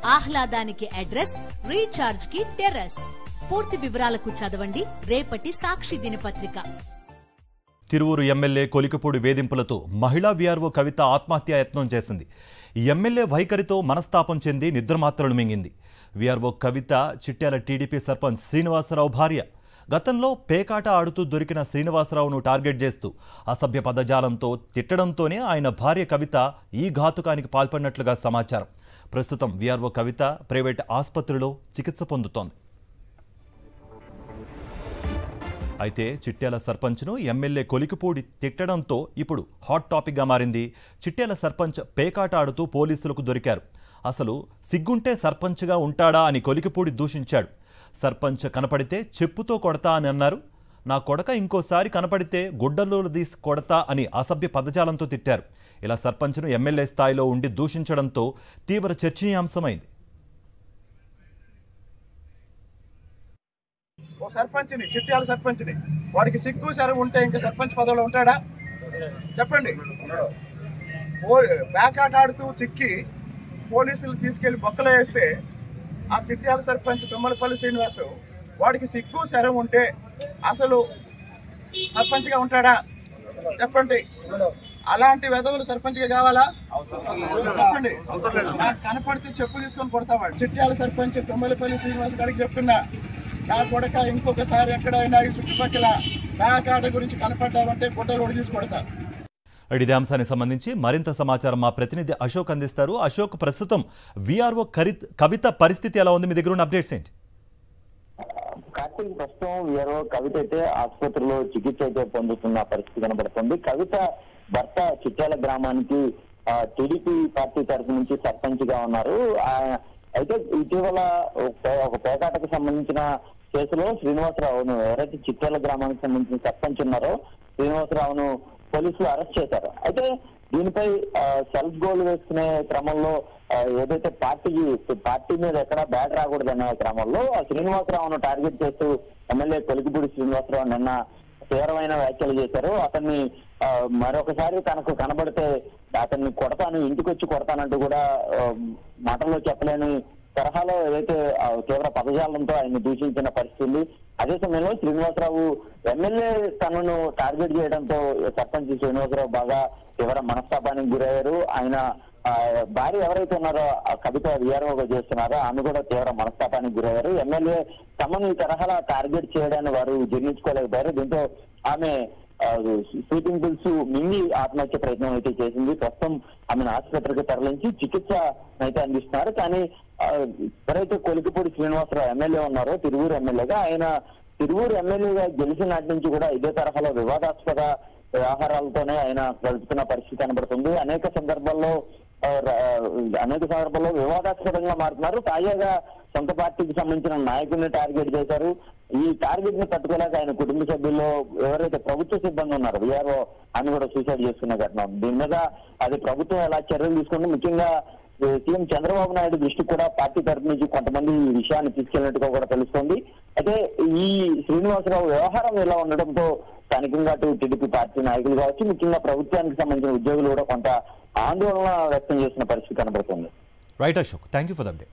ఆహ్లాదానికి address recharge కి terrace పూర్తి వివరాలకు చదవండి రేపటి సాక్షి దినపత్రిక తిరువురు ఎమ్మెల్యే కొలికపూడి వేధింపులతో మహిళా వీఆర్ఓ కవిత ఆత్మహత్యా యత్నం చేసింది ఎమ్మెల్యే వైఖరితో మనస్తాపం చెంది నిద్రమాత్రలు మింగింది వీఆర్ఓ కవిత చిట్యాల టీడీపీ సర్పంచ్ శ్రీనివాసరావు భార్య గతంలో పేకాట ఆడుతూ దొరికిన శ్రీనివాసరావును టార్గెట్ చేస్తూ అసభ్య పదజాలంతో తిట్టడంతోనే ఆయన భార్య కవిత ఈ ఘాతుకానికి పాల్పడినట్లుగా సమాచారం ప్రస్తుతం వీఆర్ఓ కవిత ప్రైవేట్ ఆసుపత్రిలో చికిత్స పొందుతోంది అయితే చిట్యాల సర్పంచ్ను ఎమ్మెల్యే కొలికిపూడి తిట్టడంతో ఇప్పుడు హాట్ టాపిక్గా మారింది చిట్యాల సర్పంచ్ పేకాట ఆడుతూ పోలీసులకు దొరికారు అసలు సిగ్గుంటే సర్పంచ్గా ఉంటాడా అని కొలికిపూడి దూషించాడు సర్పంచ్ కనపడితే చెప్పుతో కొడతా అని అన్నారు నా కొడక ఇంకోసారి కనపడితే గుడ్డలో తీసి కొడతా అని అసభ్య పదజాలంతో తిట్టారు ఇలా సర్పంచ్ను ఎమ్మెల్యే స్థాయిలో ఉండి దూషించడంతో తీవ్ర చర్చనీయాంశమైంది ఓ సర్పంచ్ని చిట్యాల సర్పంచ్ని వాడికి సిగ్గు సరం ఉంటే ఇంకా సర్పంచ్ పదవిలో ఉంటాడా చెప్పండి పో- బ్యాకాట ఆడుతూ చిక్కి పోలీసులు తీసుకెళ్లి బొక్కలో వేస్తే ఆ చిట్యాల సర్పంచ్ తుమ్మలపల్లి శ్రీనివాసు వాడికి సిగ్గు శరం ఉంటే అసలు సర్పంచ్గా ఉంటాడా చెప్పండి అలాంటి వెధవులు సర్పంచ్గా కావాలా చెప్పండి నాకు కనపడితే చెప్పు తీసుకొని కొడతావాడు చిట్యాల సర్పంచ్ తుమ్మలపల్లి శ్రీనివాస్ గారికి చెప్తున్నా నా కొడక ఇంకొకసారి ఎక్కడైనా ఈ చుట్టుపక్కల బ్యాకాట గురించి కనపడ్డావంటే గుడ్డలు ఒడి తీసి కొడతా ఇదే అంశానికి సంబంధించి మరింత సమాచారం మా ప్రతినిధి అశోక్ అందిస్తారు అశోక్ ప్రస్తుతం విఆర్ఓ కవిత పరిస్థితి ఎలా ఉంది మీ దగ్గర ఉన్న అప్డేట్స్ ఏంటి కార్తీక్ ప్రస్తుతం వీరో కవిత అయితే ఆసుపత్రిలో చికిత్స అయితే పొందుతున్న పరిస్థితి కనబడుతుంది కవిత భర్త చిట్యాల గ్రామానికి ఆ, టీడీపీ పార్టీ తరఫు నుంచి సర్పంచ్ గా ఉన్నారు ఆ, అయితే ఇటీవల ఒక- ఒక పేకాటకు సంబంధించిన కేసులో శ్రీనివాసరావును ఎవరైతే చిట్యాల గ్రామానికి సంబంధించిన సర్పంచ్ ఉన్నారో శ్రీనివాసరావును పోలీసులు అరెస్ట్ చేశారు అయితే దీనిపై సెల్ఫ్ గోల్ వేసుకునే క్రమంలో ఆ, ఏదైతే పార్టీ పార్టీ మీద ఎక్కడ బ్యాట్ రాకూడదనే క్రమంలో ఆ శ్రీనివాసరావును టార్గెట్ చేస్తూ ఎమ్మెల్యే కొలికిపూడి శ్రీనివాసరావు నిన్న తీవ్రమైన వ్యాఖ్యలు చేశారు అతన్ని ఆ, మరొకసారి తనకు కనబడితే అతన్ని కొడతాను ఇంటికి వచ్చి కొడతానంటూ కూడా ఆ, మాటల్లో చెప్పలేని తరహాలో ఏదైతే ఆ, తీవ్ర పదజాలంతో ఆయన దూషించిన పరిస్థితి ఉంది అదే సమయంలో శ్రీనివాసరావు ఎమ్మెల్యే తనను టార్గెట్ చేయడంతో సర్పంచ్ శ్రీనివాసరావు బాగా తీవ్ర మనస్తాపానికి గురయ్యారు ఆయన ఆ, భార్య ఎవరైతే ఉన్నారో ఆ కవిత వీఆర్ఓగా చేస్తున్నారో ఆమె కూడా తీవ్ర మనస్తాపానికి గురయ్యారు ఎమ్మెల్యే తమను ఈ తరహాలో టార్గెట్ చేయడాన్ని వారు జీర్ణించుకోలేకపోయారు దీంతో ఆమె ఆ, స్లీపింగ్ పిల్స్ మింగి ఆత్మహత్య ప్రయత్నం అయితే చేసింది ప్రస్తుతం ఆమెను ఆసుపత్రికి తరలించి చికిత్స అయితే అందిస్తున్నారు కానీ ఆ, ఎవరైతే కొలికిపూడి శ్రీనివాసరావు ఎమ్మెల్యే ఉన్నారో తిరువూరు ఎమ్మెల్యేగా ఆయన తిరువూరు ఎమ్మెల్యేగా గెలిచిన నాటి నుంచి కూడా ఇదే తరహాలో వివాదాస్పద వ్యవహారాలతోనే ఆయన గడుపుతున్న పరిస్థితి కనబడుతుంది అనేక సందర్భాల్లో ఆ, ర- అనేక సందర్భాల్లో వివాదాస్పదంగా మారుతున్నారు తాజాగా సొంత పార్టీకి సంబంధించిన నాయకుడిని టార్గెట్ చేశారు ఈ టార్గెట్ ని తట్టుకోలేక ఆయన కుటుంబ సభ్యుల్లో ఎవరైతే ప్రభుత్వ సిబ్బంది ఉన్నారో వీఆర్ఓ అని కూడా సూసైడ్ చేసుకున్న ఘటన ఉంది. దీని మీద అది ప్రభుత్వం ఎలా చర్యలు తీసుకుంటే ముఖ్యంగా ఏ, సీఎం చంద్రబాబు నాయుడు దృష్టికి కూడా పార్టీ తరఫు నుంచి కొంతమంది ఈ విషయాన్ని తీసుకెళ్లినట్టుగా కూడా తెలుస్తోంది అయితే ఈ శ్రీనివాసరావు వ్యవహారం ఇలా ఉండడంతో స్థానికంగా అటు టీడీపీ పార్టీ నాయకులు కావచ్చు ముఖ్యంగా ప్రభుత్వానికి సంబంధించిన ఉద్యోగులు కూడా కొంత ఆందోళన వ్యక్తం చేసిన పరిస్థితి కనబడుతుంది right Ashok thank you for the update